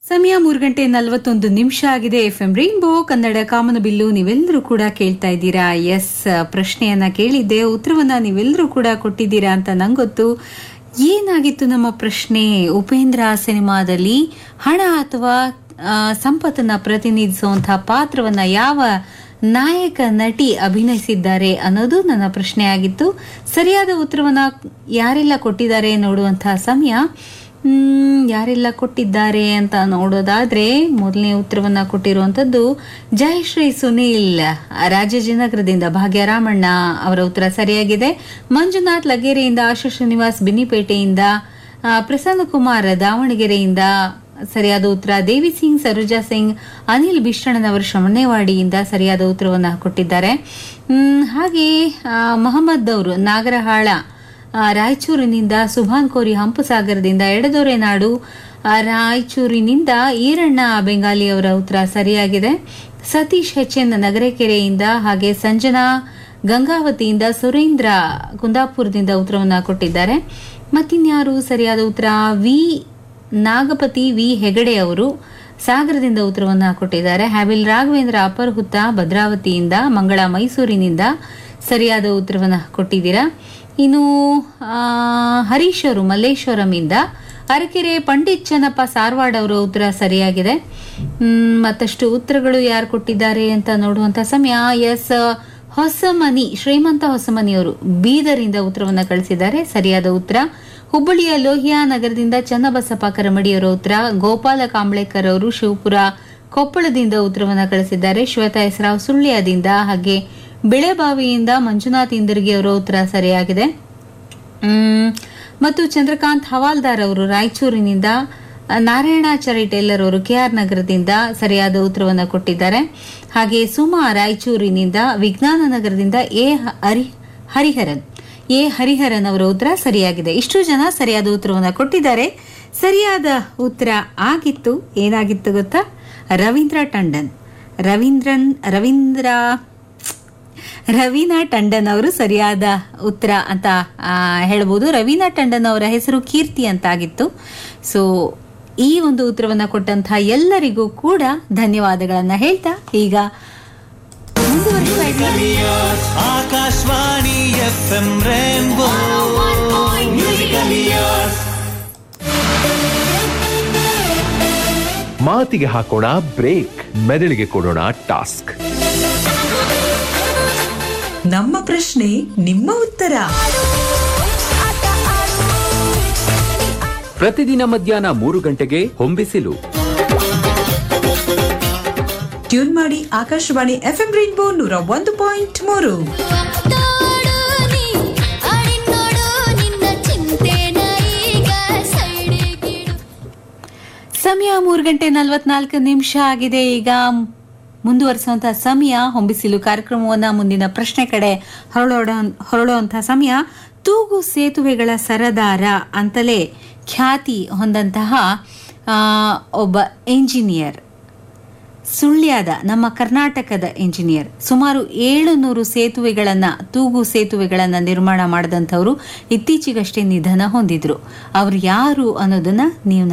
ಸಮಯ ಮೂರು ಗಂಟೆ ನಲವತ್ತೊಂದು ನಿಮಿಷ ಆಗಿದೆ ಎಫ್ ಎಂ ರೈನ್ಬೋ ಕನ್ನಡ ಕಾಮನಬಿಲ್ಲು ನೀವೆಲ್ಲರೂ ಕೂಡ ಕೇಳ್ತಾ ಇದ್ದೀರಾ ಎಸ್ ಪ್ರಶ್ನೆಯನ್ನ ಕೇಳಿದ್ದೆ ಉತ್ತರವನ್ನ ನೀವೆಲ್ಲರೂ ಕೂಡ ಕೊಟ್ಟಿದ್ದೀರಾ ಅಂತ ನಂಗೊತ್ತು ಏನಾಗಿತ್ತು ನಮ್ಮ ಪ್ರಶ್ನೆ ಉಪೇಂದ್ರ ಸಿನಿಮಾದಲ್ಲಿ ಹಣ ಅಥವಾ ಆ, ಸಂಪತ್ತನ್ನ ಪ್ರತಿನಿಧಿಸುವಂತಹ ಪಾತ್ರವನ್ನ ಯಾವ ನಾಯಕ ನಟಿ ಅಭಿನಯಿಸಿದ್ದಾರೆ ಅನ್ನೋದು ನನ್ನ ಪ್ರಶ್ನೆ ಆಗಿತ್ತು ಸರಿಯಾದ ಉತ್ತರವನ್ನ ಯಾರೆಲ್ಲ ಕೊಟ್ಟಿದ್ದಾರೆ ನೋಡುವಂತಹ ಸಮಯ ಮ್, ಯಾರೆಲ್ಲ ಕೊಟ್ಟಿದ್ದಾರೆ ಅಂತ ನೋಡೋದಾದ್ರೆ ಮೊದಲನೇ ಉತ್ತರವನ್ನ ಕೊಟ್ಟಿರುವಂತದ್ದು ಜಯಶ್ರೀ ಸುನೀಲ್ ರಾಜಾಜಿನಗರದಿಂದ ಭಾಗ್ಯರಾಮಣ್ಣ ಅವರ ಉತ್ತರ ಸರಿಯಾಗಿದೆ ಮಂಜುನಾಥ್ ಲಗೇರೆಯಿಂದ ಆಶಾ ಶ್ರೀನಿವಾಸ್ ಬಿನ್ನಿಪೇಟೆಯಿಂದ ಆ, ಪ್ರಸನ್ನ ಕುಮಾರ್ ದಾವಣಗೆರೆಯಿಂದ ಸರಿಯಾದ ಉತ್ತರ ದೇವಿ ಸಿಂಗ್ ಸರೋಜಾ ಸಿಂಗ್ ಅನಿಲ್ ಬಿಷ್ಟಣ್ಣನವರು ಶ್ರವಣೇವಾಡಿಯಿಂದ ಸರಿಯಾದ ಉತ್ತರವನ್ನು ಕೊಟ್ಟಿದ್ದಾರೆ ಮ್, ಹಾಗೆ ಆ, ಮೊಹಮ್ಮದ್ ಅವರು ನಾಗರಹಾಳ ಆ, ರಾಯಚೂರಿನಿಂದ ಸುಭಾನ್ ಕೋರಿ ಹಂಪಸಾಗರದಿಂದ ಎಡದೊರೆ ನಾಡು ಆ, ರಾಯಚೂರಿನಿಂದ ಈರಣ್ಣ ಬೆಂಗಾಲಿ ಅವರ ಉತ್ತರ ಸರಿಯಾಗಿದೆ ಸತೀಶ್ ಎಚ್ ಎನ್ ನಗರಕೆರೆಯಿಂದ ಹಾಗೆ ಸಂಜನಾ ಗಂಗಾವತಿಯಿಂದ ಸುರೇಂದ್ರ ಕುಂದಾಪುರದಿಂದ ಉತ್ತರವನ್ನು ಕೊಟ್ಟಿದ್ದಾರೆ ಮತ್ತಿನ್ಯಾರು ಸರಿಯಾದ ಉತ್ತರ ವಿ ನಾಗಪತಿ ವಿ ಹೆಗಡೆ ಅವರು ಸಾಗರದಿಂದ ಉತ್ತರವನ್ನು ಕೊಟ್ಟಿದ್ದಾರೆ ಹ್ಯಾಬಿಲ್ ರಾಘವೇಂದ್ರ ಅಪರ್ಹುತ್ತ ಭದ್ರಾವತಿಯಿಂದ ಮಂಗಳ ಮೈಸೂರಿನಿಂದ ಸರಿಯಾದ ಉತ್ತರವನ್ನು ಕೊಟ್ಟಿದ್ದೀರಾ ಇನ್ನು ಆ, ಹರೀಶ್ ಅವರು ಮಲ್ಲೇಶ್ವರಂಯಿಂದ ಅರಕೆರೆ ಪಂಡಿತ್ ಚನ್ನಪ್ಪ ಸಾರವಾಡ್ ಅವರ ಉತ್ತರ ಸರಿಯಾಗಿದೆ ಮ್, ಮತ್ತಷ್ಟು ಉತ್ತರಗಳು ಯಾರು ಕೊಟ್ಟಿದ್ದಾರೆ ಅಂತ ನೋಡುವಂತ ಸಮಯ ಎಸ್ ಹೊಸಮನಿ ಶ್ರೀಮಂತ ಹೊಸಮನಿ ಅವರು ಬೀದರಿಂದ ಉತ್ತರವನ್ನು ಕಳಿಸಿದ್ದಾರೆ ಸರಿಯಾದ ಉತ್ತರ ಹುಬ್ಬಳ್ಳಿಯ ಲೋಹಿಯಾ ನಗರದಿಂದ ಚನ್ನಬಸಪ್ಪ ಕರಮಡಿಯವರ ಉತ್ತರ ಗೋಪಾಲ ಕಾಂಬ್ಳೇಕರ್ ಅವರು ಶಿವಪುರ ಕೊಪ್ಪಳದಿಂದ ಉತ್ತರವನ್ನು ಕಳಿಸಿದ್ದಾರೆ ಶ್ವೇತಾ ಹೆಸರಾವ್ ಸುಳ್ಯದಿಂದ ಹಾಗೆ ಬಿಳೆಬಾವಿಯಿಂದ ಮಂಜುನಾಥ್ ಇಂದರ್ಗಿ ಅವರ ಉತ್ತರ ಸರಿಯಾಗಿದೆ ಮ್, ಮತ್ತು ಚಂದ್ರಕಾಂತ್ ಹವಾಲ್ದಾರ್ ಅವರು ರಾಯಚೂರಿನಿಂದ ಆ, ನಾರಾಯಣಾಚಾರಿ ಟೇಲರ್ ಅವರು ಕೆಆರ್ ನಗರದಿಂದ ಸರಿಯಾದ ಉತ್ತರವನ್ನು ಕೊಟ್ಟಿದ್ದಾರೆ ಹಾಗೆ ಸುಮಾ ರಾಯಚೂರಿನಿಂದ ವಿಜ್ಞಾನ ನಗರದಿಂದ ಎ ಹ- ಹರಿ ಹರಿಹರನ್ ಎ ಹರಿಹರನ್ ಅವರ ಉತ್ತರ ಸರಿಯಾಗಿದೆ ಇಷ್ಟು ಜನ ಸರಿಯಾದ ಉತ್ತರವನ್ನು ಕೊಟ್ಟಿದ್ದಾರೆ ಸರಿಯಾದ ಉತ್ತರ ಆಗಿತ್ತು ಏನಾಗಿತ್ತು ಗೊತ್ತಾ ರವೀಂದ್ರ ಟಂಡನ್ ರವೀಂದ್ರನ್ ರವೀಂದ್ರ ರವೀನಾ ಟಂಡನ್ ಅವರು ಸರಿಯಾದ ಉತ್ತರ ಅಂತ ಆ, ಹೇಳ್ಬೋದು ರವೀನಾ ಟಂಡನ್ ಅವರ ಹೆಸರು ಕೀರ್ತಿ ಅಂತ ಆಗಿತ್ತು ಸೊ ಈ ಒಂದು ಉತ್ತರವನ್ನ ಕೊಟ್ಟಂತಹ ಎಲ್ಲರಿಗೂ ಕೂಡ ಧನ್ಯವಾದಗಳನ್ನ ಹೇಳ್ತಾ ಈಗ ಮುಂದುವರಿಸ್ತಾ ಇದ್ದೀವಿ. ಆಕಾಶವಾಣಿ ಎಫ್ ಎಂ ರೇನ್ಬೋ ಮಾತಿಗೆ ಹಾಕೋಣ ಬ್ರೇಕ್ ಮೆದುಳಿಗೆ ಕೊಡೋಣ ಟಾಸ್ಕ್ ನಮ್ಮ ಪ್ರಶ್ನೆ ನಿಮ್ಮ ಉತ್ತರ ಪ್ರತಿದಿನ ಮಧ್ಯಾಹ್ನ ಮೂರು ಗಂಟೆಗೆ ಹೊಂಬಿಸಿಲು ಟ್ಯೂನ್ ಮಾಡಿ ಆಕಾಶವಾಣಿ ಎಫ್ಎಂ ರೈನ್ಬೋ ನೂರ ಒಂದು ಪಾಯಿಂಟ್ ಮೂರು ಮಾತಾಡೋನಿ ಅಡಿನೋಡು ನಿನ್ನ ಚಿಂತೆನ ಈಗ ಸೈಡಿಗಿಡು ಸಮಯ ಮೂರು ಗಂಟೆ ನಲವತ್ನಾಲ್ಕು ನಿಮಿಷ ಆಗಿದೆ ಈಗ ಮುಂದುವರಿಸುವಂತಹ ಸಮಯ ಹೊಂಬಿಸಿಲು ಕಾರ್ಯಕ್ರಮವನ್ನ ಮುಂದಿನ ಪ್ರಶ್ನೆ ಕಡೆ ಹೊರಳೋಡ ಹೊರಳುವಂತಹ ಸಮಯ ತೂಗು ಸೇತುವೆಗಳ ಸರದಾರ ಅಂತಲೇ ಖ್ಯಾತಿ ಹೊಂದಂತಹ ಆ, ಒಬ್ಬ ಎಂಜಿನಿಯರ್ ಸುಳ್ಯದ ನಮ್ಮ ಕರ್ನಾಟಕದ ಇಂಜಿನಿಯರ್ ಸುಮಾರು ಏಳುನೂರು ಸೇತುವೆಗಳನ್ನ ತೂಗು ಸೇತುವೆಗಳನ್ನ ನಿರ್ಮಾಣ ಮಾಡಿದಂಥವರು ಇತ್ತೀಚೆಗಷ್ಟೇ ನಿಧನ ಹೊಂದಿದ್ರು ಅವರು ಯಾರು ಅನ್ನೋದನ್ನ ನೀವು